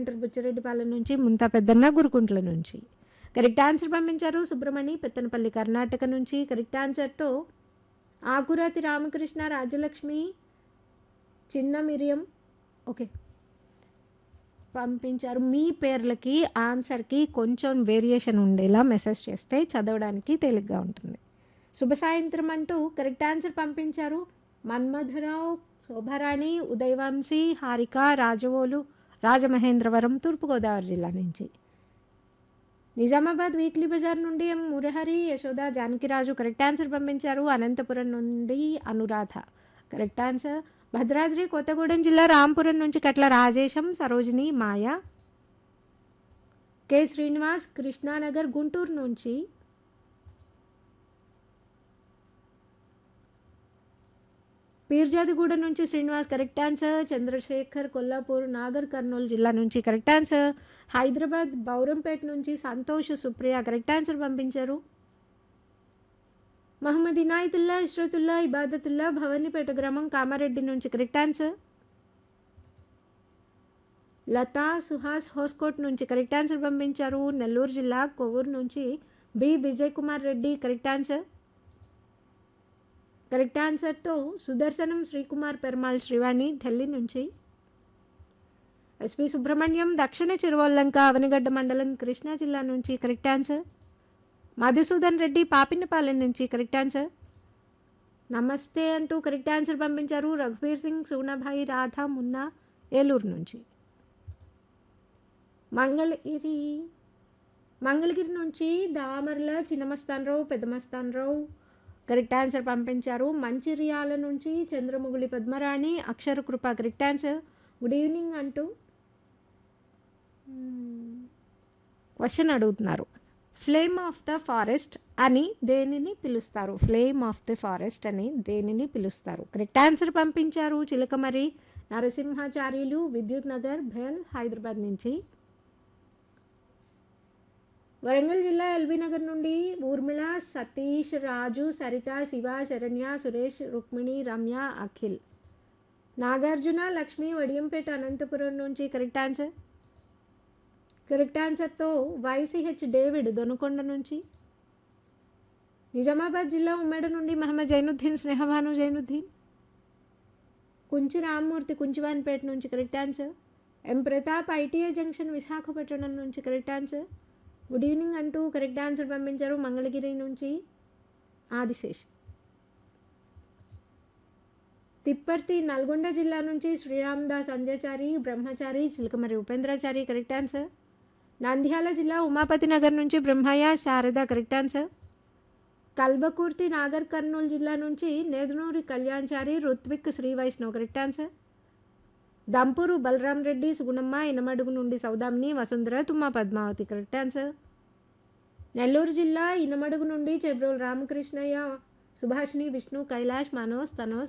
centre Buchireddypalem నుంచి ముంతా పెద్దన్న గురుకుంట్ల నుంచి కరెక్ట్ ఆన్సర్ పంపించారు సుబ్రమణి పెత్తనపల్లి కర్ణాటక నుంచి కరెక్ట్ ఆన్సర్తో ఆకురాతి రామకృష్ణ రాజ్యలక్ష్మి చిన్న మిరియం ఓకే పంపించారు మీ పేర్లకి ఆన్సర్కి కొంచెం వేరియేషన్ ఉండేలా మెసేజ్ చేస్తే చదవడానికి తేలిగ్గా ఉంటుంది శుభ సాయంత్రం అంటూ కరెక్ట్ ఆన్సర్ పంపించారు మన్మధరావు శోభారాణి ఉదయవంశీ హారిక రాజవోలు రాజమహేంద్రవరం తూర్పుగోదావరి జిల్లా నుంచి నిజామాబాద్ వీక్లీ బజార్ నుండి M Murahari Yashoda Janakiraju correct answer పంపించారు అనంతపురం నుండి అనురాధ కరెక్ట్ ఆన్సర్ భద్రాద్రి కొత్తగూడెం జిల్లా రాంపురం నుంచి కట్ల రాజేశం సరోజిని మాయ కె శ్రీనివాస్ కృష్ణానగర్ గుంటూరు నుంచి పీర్జాదిగూడ నుంచి శ్రీనివాస్ కరెక్ట్ ఆన్సర్ చంద్రశేఖర్ కొల్లాపూర్ నాగర్ కర్నూలు జిల్లా నుంచి కరెక్ట్ ఆన్సర్ హైదరాబాద్ బౌరంపేట నుంచి సంతోష్ సుప్రియ కరెక్ట్ ఆన్సర్ పంపించారు మహమ్మద్ ఇనాయతుల్లా ఇష్రతుల్లా ఇబాదతుల్లా భవానీపేట గ్రామం కామారెడ్డి నుంచి కరెక్ట్ ఆన్సర్ లతా సుహాస్ హోస్కోట్ నుంచి కరెక్ట్ ఆన్సర్ పంపించారు నెల్లూరు జిల్లా కొవ్వూరు నుంచి B Vijay Kumar Reddy correct answer correct ఆన్సర్తో సుదర్శనం శ్రీకుమార్ పెర్మాల్ శ్రీవాణి ఢిల్లీ నుంచి ఎస్పి సుబ్రహ్మణ్యం దక్షిణ చిరువల్లంక అవనిగడ్డ మండలం కృష్ణా జిల్లా నుంచి కరెక్ట్ ఆన్సర్ మధుసూదన్ రెడ్డి పాపినపాలెం నుంచి కరెక్ట్ ఆన్సర్ నమస్తే అంటూ కరెక్ట్ ఆన్సర్ పంపించారు రఘువీర్ సింగ్ సూనాభాయి రాధా మున్నా ఏలూరు నుంచి మంగళగిరి మంగళగిరి నుంచి దామర్ల చిన్నమస్తానరావు పెద్దమస్తానరావు కరెక్ట్ ఆన్సర్ పంపించారు మంచిర్యాల నుంచి Chandramuguli Padmarani Akshara Krupa correct answer good evening అంటూ క్వశ్చన్ అడుగుతున్నారు ఫ్లేమ్ ఆఫ్ ద ఫారెస్ట్ అని దేనిని పిలుస్తారు ఫ్లేమ్ ఆఫ్ ద ఫారెస్ట్ అని దేనిని పిలుస్తారు కరెక్ట్ ఆన్సర్ పంపించారు చిలకమరి నరసింహాచార్యులు విద్యుత్ నగర్ భేల్ హైదరాబాద్ నుంచి వరంగల్ జిల్లా ఎల్బీ నగర్ నుండి ఊర్మిళ సతీష్ రాజు సరిత శివ శరణ్య సురేష్ రుక్మిణి రమ్య అఖిల్ నాగార్జున లక్ష్మి వడియంపేట అనంతపురం నుంచి కరెక్ట్ ఆన్సర్ కరెక్ట్ ఆన్సర్తో వైసీహెచ్ డేవిడ్ దొనకొండ నుంచి నిజామాబాద్ జిల్లా ఉమ్మేడ నుండి మహమ్మద్ జైనుద్దీన్ స్నేహభాను జైనుద్దీన్ కుంచి రామ్మూర్తి కుంచివాన్పేట నుంచి correct answer M Pratap ITI junction Visakhapatnam నుంచి కరెక్ట్ ఆన్సర్ గుడ్ ఈవినింగ్ అంటూ కరెక్ట్ ఆన్సర్ పంపించారు మంగళగిరి నుంచి ఆదిశేష్ తిప్పర్తి నల్గొండ జిల్లా నుంచి శ్రీరామదాస్ అంజాచారి బ్రహ్మచారి చిలకమరి ఉపేంద్రాచారి కరెక్ట్ ఆన్సర్ నంద్యాల జిల్లా ఉమాపతి నగర్ నుంచి బ్రహ్మయ్య శారద కరెక్ట్ ఆన్సర్ కల్బకుర్తి నాగర్ కర్నూలు జిల్లా నుంచి నేదునూరి కళ్యాణ్చారి రుత్విక్ శ్రీ వైష్ణవ్ కరెక్ట్ ఆన్సర్ దంపూరు బలరాం రెడ్డి సుగుణమ్మ ఇనమడుగు నుండి సౌదామిని వసుంధర తుమ్మ పద్మావతి కరెక్ట్ ఆన్సర్ నెల్లూరు జిల్లా ఇనమడుగు నుండి చెబ్రోల్ రామకృష్ణయ్య సుభాషిణి విష్ణు కైలాష్ మనోజ్ తనోజ్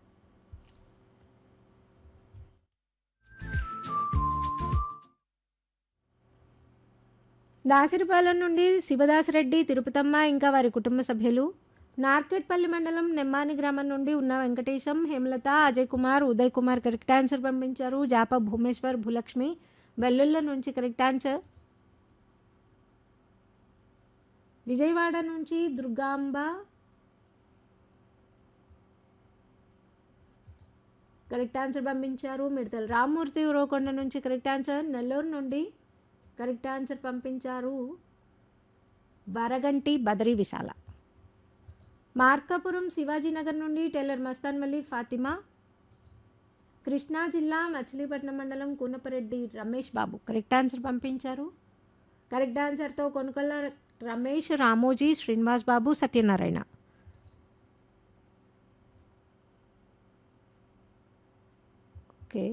దాసిరిపాలెం నుండి శివదాసరెడ్డి తిరుపతమ్మ ఇంకా వారి కుటుంబ సభ్యులు నార్కెట్పల్లి మండలం నెమ్మాని గ్రామం నుండి ఉన్న వెంకటేశం హేమలత అజయ్ కుమార్ ఉదయ్ కుమార్ కరెక్ట్ ఆన్సర్ పంపించారు జాప భూమేశ్వర్ భూలక్ష్మి వెల్లుల్ల నుంచి కరెక్ట్ ఆన్సర్ విజయవాడ నుంచి దుర్గాంబ కరెక్ట్ ఆన్సర్ పంపించారు మిడతలు రామ్మూర్తి ఉరవకొండ నుంచి కరెక్ట్ ఆన్సర్ నెల్లూరు నుండి కరెక్ట్ ఆన్సర్ పంపించారు వరగంటి బదరి విశాల మార్కాపురం శివాజీనగర్ నుండి టైలర్ మస్తాన్ మల్లి ఫాతిమా కృష్ణా జిల్లా మచిలీపట్నం మండలం కూనపరెడ్డి రమేష్ బాబు కరెక్ట్ ఆన్సర్ పంపించారు కరెక్ట్ ఆన్సర్తో Konukolla Ramesh Ramoji Srinivas Babu Satyanarayana okay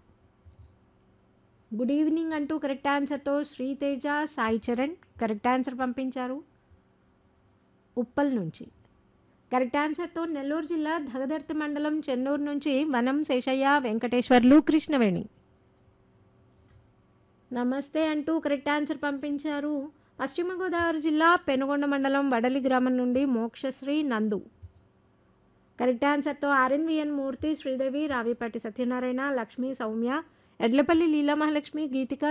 good evening అంటూ కరెక్ట్ ఆన్సర్తో శ్రీతేజ సాయి చరణ్ కరెక్ట్ ఆన్సర్ పంపించారు ఉప్పల్ నుంచి కరెక్ట్ ఆన్సర్తో నెల్లూరు జిల్లా ధగదర్తి మండలం చెన్నూరు నుంచి వనం శేషయ్య వెంకటేశ్వర్లు కృష్ణవేణి నమస్తే అంటూ కరెక్ట్ ఆన్సర్ పంపించారు పశ్చిమ గోదావరి జిల్లా పెనుగొండ మండలం వడలి గ్రామం నుండి మోక్షశ్రీ నందు కరెక్ట్ ఆన్సర్తో ఆర్ఎన్విఎన్ మూర్తి శ్రీదేవి రావిపాటి సత్యనారాయణ లక్ష్మి సౌమ్య ఎడ్లపల్లి లీలా మహాలక్ష్మి గీతిక